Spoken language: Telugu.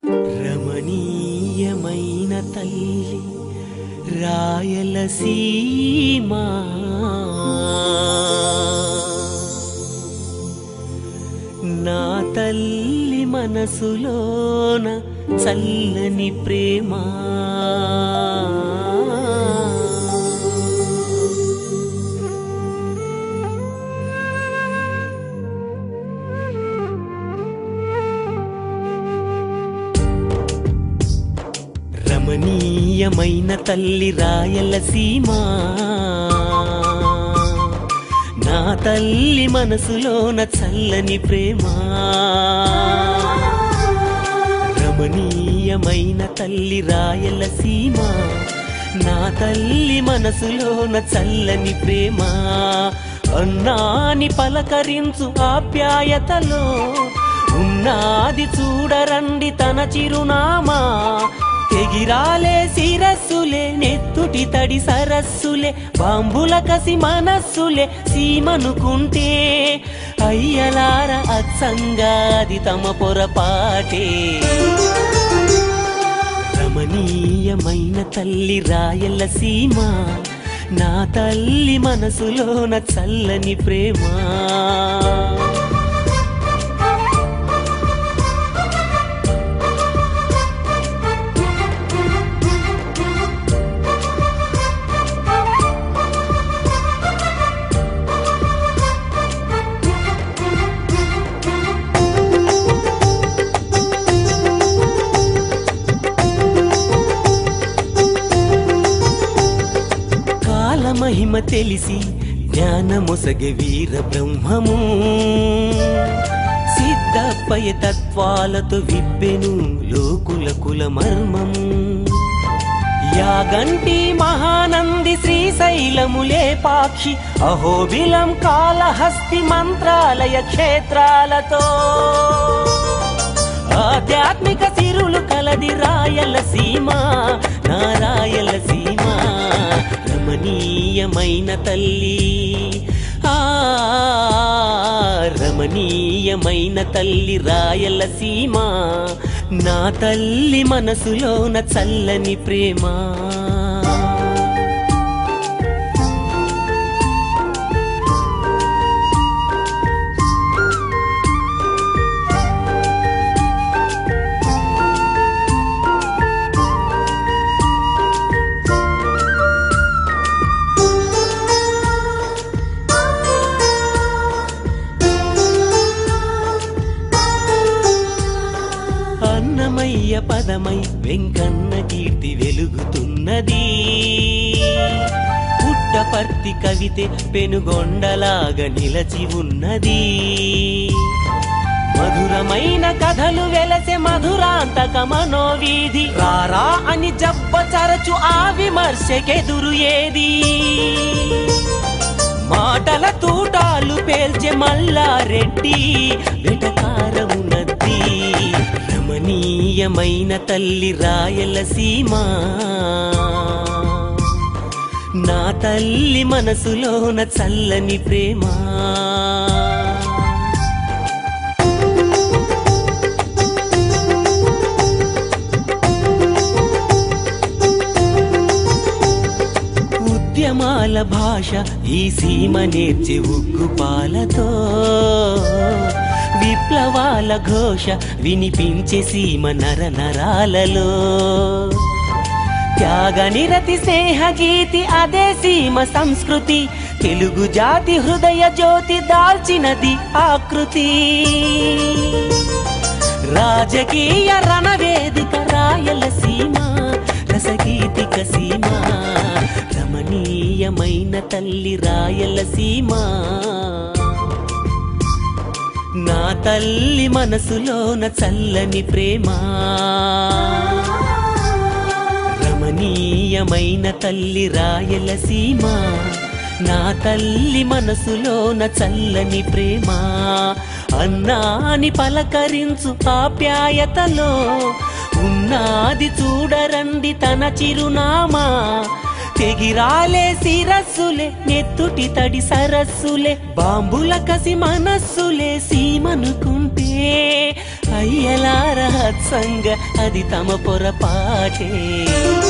రమణీయమైన తల్లి రాయలసీమా నా తల్లి మనసులోన చల్లని ప్రేమ రమణీయమైన తల్లి రాయలసీమా నా తల్లి మనసులోన చల్లని ప్రేమ రమణీయమైన తల్లి రాయలసీమ నా తల్లి మనసులోన చల్లని ప్రేమ అన్నాని పలకరించు ఆప్యాయతలో ఉన్నాది చూడరండి తన చిరునామా ఎగిరాలే శిరస్సులే నెత్తుటి తడి సరస్సులే బాంబుల కసి మనస్సులే సీమనుకుంటే అయ్యలార అచ్చంగాది తమ పొరపాటే రమణీయమైన తల్లి రాయల సీమ నా తల్లి మనసులోన చల్లని ప్రేమ కాలమహిమ తెలిసి జ్ఞానమొసగె వీర బ్రహ్మము సిద్ధపయ తత్వాలతో విబ్బెను లోకుల కుల మర్మము యాగంటి మహానంది శ్రీశైలములే పాక్షి అహోబిలం కాళహస్తి మంత్రాలయ క్షేత్రాలతో ఆధ్యాత్మిక సిరులు కలది రాయల సీమ నారాయల సీమ రమణీయమైన తల్లి ఆ రమణీయమైన తల్లి రాయల సీమ నా తల్లి మనసులోన చల్లని ప్రేమ అన్నమయ్య పదమై వెంకన్న కీర్తి వెలుగుతున్నది పుట్టపర్తి కవితే పెనుగొండలాగా నిలచి ఉన్నది మధురమైన కథలు వెలసే మధురాంతక మనోవీధి రారా అని జబ్బ చరచు ఆ విమర్శకెదురు ఏది మాటల తూటాలు పేల్చే మల్లారెడ్డి వెటకారమునద్ది రమణీయమైన తల్లి రాయల సీమ నా తల్లి మనసులోన చల్లని ప్రేమ ఉద్యమాల భాష ఈ సీమ నేర్చే ఉగ్గుపాలతో విప్లవాల ఘోష వినిపించే సీమ నర నరాలలో త్యాగ నిరతి స్నేహ గీతి అదే సీమ సంస్కృతి తెలుగు జాతి హృదయ జ్యోతి దాల్చినది ఆకృతి రాజకీయ రణవేదిక రాయల సీమ రసగీతిక సీమ రమణీయమైన తల్లి రాయల సీమ నా తల్లి మనసులోన చల్లని ప్రేమ రమణీయమైన తల్లి రాయల సీమ నా తల్లి మనసులోన చల్లని ప్రేమ అన్నాని పలకరించు ఆప్యాయతలో ఉన్నాది చూడరండి తన చిరునామా తెగిరాలే శిరస్సులే నెత్తుటి తడి సరస్సులే బాంబుల కసి మనస్సులే సీమనుకుంటే అయ్యలార సత్సంగ అది తమ పొరపాటే